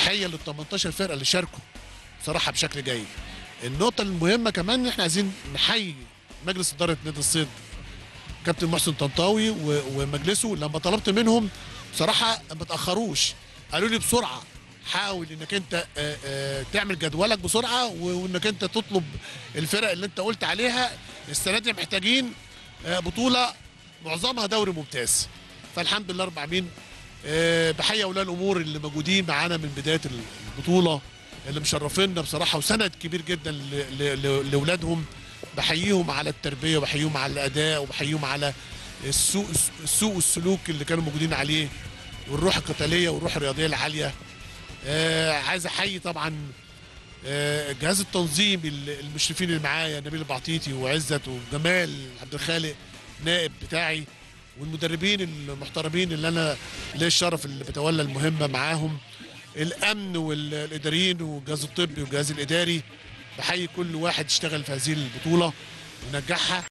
تحيه لل 18 فرقه اللي شاركوا بصراحه بشكل جيد النقطه المهمه كمان ان احنا عايزين نحيي مجلس اداره نادي الصيد كابتن محسن طنطاوي و- ومجلسه لما طلبت منهم بصراحه ما تاخروش قالوا لي بسرعه حاول انك انت آه، آه، تعمل جدولك بسرعه و- وانك انت تطلب الفرق اللي انت قلت عليها السنه دي محتاجين آه، بطوله معظمها دوري ممتاز فالحمد لله رب العالمين آه، بحيي اولياء الامور اللي موجودين معانا من بدايه البطوله اللي مشرفينا بصراحه وسند كبير جدا ل- ل- ل- لاولادهم بحييهم على التربيه وبحييهم على الاداء وبحييهم على السوق السوق والسلوك اللي كانوا موجودين عليه والروح القتاليه والروح الرياضيه العاليه آه عايز احيي طبعا آه جهاز التنظيم ال- المشرفين اللي معايا نبيل البعطيتي وعزت وجمال عبد الخالق نائب بتاعي والمدربين المحترمين اللي انا ليا الشرف اللي بتولى المهمه معاهم الامن والاداريين والجهاز الطبي والجهاز الاداري بحيي كل واحد اشتغل في هذه البطوله ونجحها